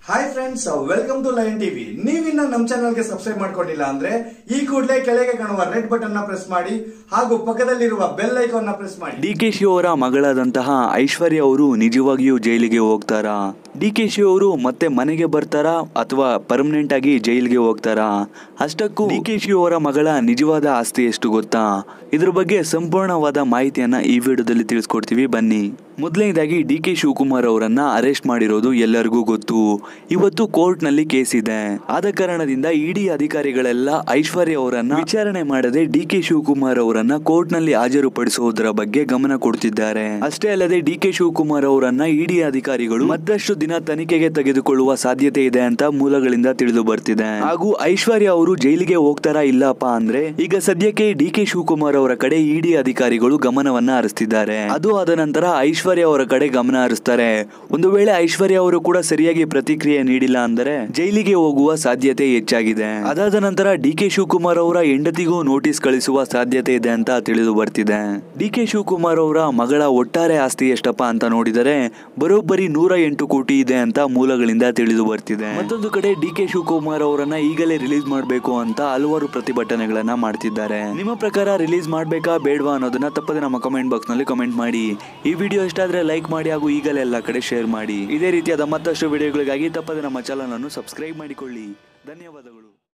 hi friends welcome to line TV ನೀವಿನ್ನ ನಮ್ಮ ಚಾನಲ್ಗೆ ಸಬ್ಸ್ಕ್ರೈಬ್ ಮಾಡ್ಕೊಂಡಿಲ್ಲ ಅಂದ್ರೆ ಈ ಕೂಡಲೇ ಕೆಳಗೆ ಕಾಣುವ ರೆಡ್ ಬಟನ್ ನ ಪ್ರೆಸ್ ಮಾಡಿ ಹಾಗೂ ಪಕ್ಕದಲ್ಲಿರುವ ಬೆಲ್ ಐಕಾನ್ ನ ಪ್ರೆಸ್ ಮಾಡಿ ಡಿ ಕೆ ಶಿ ಅವರ ಮಗಳಾದಂತಹ ಐಶ್ವರ್ಯ ಅವರು ನಿಜವಾಗಿಯೂ ಜೈಲಿಗೆ ಹೋಗ್ತಾರಾ ಡಿ ಕೆ ಶಿ ಅವರು ಮತ್ತೆ ಮನೆಗೆ ಬರ್ತಾರಾ ಅಥವಾ ಪರ್ಮನೆಂಟ್ ಆಗಿ ಜೈಲಿಗೆ ಹೋಗ್ತಾರಾ ಅಷ್ಟಕ್ಕೂ ಡಿ ಕೆ ಶಿ ಅವರ ಮಗಳ ನಿಜವಾದ ಆಸ್ತಿ ಎಷ್ಟು ಗೊತ್ತಾ ಇದ್ರ ಬಗ್ಗೆ ಸಂಪೂರ್ಣವಾದ ಮಾಹಿತಿಯನ್ನ ಈ ವಿಡಿಯೋದಲ್ಲಿ ತಿಳಿಸ್ಕೊಡ್ತೀವಿ ಬನ್ನಿ ಮೊದಲನೇದಾಗಿ ಡಿ ಕೆ ಶಿವಕುಮಾರ್ ಅವರನ್ನ ಅರೆಸ್ಟ್ ಮಾಡಿರೋದು ಎಲ್ಲರಿಗೂ ಗೊತ್ತು ಇವತ್ತು ಕೋರ್ಟ್ ನಲ್ಲಿ ಕೇಸ್ ಇದೆ ಆದ ಕಾರಣದಿಂದ ಇಡಿ ಅಧಿಕಾರಿಗಳೆಲ್ಲ ಐಶ್ವರ್ಯ ಅವರನ್ನ ವಿಚಾರಣೆ ಮಾಡದೆ ಡಿ ಕೆ ಶಿವಕುಮಾರ್ ಅವರನ್ನ ಕೋರ್ಟ್ ನಲ್ಲಿ ಹಾಜರುಪಡಿಸುವುದರ ಬಗ್ಗೆ ಗಮನ ಕೊಡ್ತಿದ್ದಾರೆ ಅಷ್ಟೇ ಅಲ್ಲದೆ ಡಿ ಕೆ ಶಿವಕುಮಾರ್ ಅವರನ್ನ ಇಡಿ ಅಧಿಕಾರಿಗಳು ಮತ್ತಷ್ಟು ದಿನ ತನಿಖೆಗೆ ತೆಗೆದುಕೊಳ್ಳುವ ಸಾಧ್ಯತೆ ಇದೆ ಅಂತ ಮೂಲಗಳಿಂದ ತಿಳಿದು ಬರ್ತಿದೆ ಹಾಗೂ ಐಶ್ವರ್ಯ ಅವರು ಜೈಲಿಗೆ ಹೋಗ್ತಾರಾ ಇಲ್ಲಪ್ಪ ಅಂದ್ರೆ ಈಗ ಸದ್ಯಕ್ಕೆ ಡಿ ಕೆ ಶಿವಕುಮಾರ್ ಅವರ ಕಡೆ ಇಡಿ ಅಧಿಕಾರಿಗಳು ಗಮನವನ್ನ ಹರಿಸ್ತಿದ್ದಾರೆ ಅದು ಆದ ನಂತರ ಐಶ್ವರ್ಯ ಅವರ ಕಡೆ ಗಮನ ಹರಿಸ್ತಾರೆ ಒಂದು ವೇಳೆ ಐಶ್ವರ್ಯ ಅವರು ಕೂಡ ಸರಿಯಾಗಿ ಪ್ರತಿಕ್ರಿಯೆ ನೀಡಿಲ್ಲ ಅಂದರೆ ಜೈಲಿಗೆ ಹೋಗುವ ಸಾಧ್ಯತೆ ಹೆಚ್ಚಾಗಿದೆ ಅದಾದ ನಂತರ ಡಿ ಕೆ ಶಿವಕುಮಾರ್ ಅವರ ಹೆಂಡತಿಗೂ ನೋಟಿಸ್ ಕಳಿಸುವ ಸಾಧ್ಯತೆ ಇದೆ ಅಂತ ತಿಳಿದು ಬರ್ತಿದೆ ಡಿ ಕೆ ಶಿವಕುಮಾರ್ ಅವರ ಮಗಳ ಒಟ್ಟಾರೆ ಆಸ್ತಿ ಎಷ್ಟಪ್ಪ ಅಂತ ನೋಡಿದರೆ ಬರೋಬ್ಬರಿ ನೂರ ಎಂಟು ಕೋಟಿ ಇದೆ ಅಂತ ಮೂಲಗಳಿಂದ ತಿಳಿದು ಬರ್ತಿದೆ ಮತ್ತೊಂದು ಕಡೆ ಡಿ ಕೆ ಶಿವಕುಮಾರ್ ಅವರನ್ನ ಈಗಲೇ ರಿಲೀಸ್ ಮಾಡಬೇಕು ಅಂತ ಹಲವಾರು ಪ್ರತಿಭಟನೆಗಳನ್ನ ಮಾಡ್ತಿದ್ದಾರೆ ನಿಮ್ಮ ಪ್ರಕಾರ ರಿಲೀಸ್ ಮಾಡ್ಬೇಕಾ ಬೇಡವಾ ಅನ್ನೋದನ್ನ ತಪ್ಪದೆ ನಮ್ಮ ಕಮೆಂಟ್ ಬಾಕ್ಸ್ ನಲ್ಲಿ ಕಮೆಂಟ್ ಮಾಡಿ ಈ ವಿಡಿಯೋ ಇಷ್ಟ ಆದ್ರೆ ಲೈಕ್ ಮಾಡಿ ಹಾಗೂ ಈಗಲೇ ಎಲ್ಲ ಕಡೆ ಶೇರ್ ಮಾಡಿ ಇದೇ ರೀತಿಯಾದ ಮತ್ತಷ್ಟು ವಿಡಿಯೋಗಳಿಗಾಗಿ ತಪ್ಪದೆ ನಮ್ಮ ಚಾನಲ್ ಅನ್ನು ಸಬ್ಸ್ಕ್ರೈಬ್ ಮಾಡಿಕೊಳ್ಳಿ ಧನ್ಯವಾದಗಳು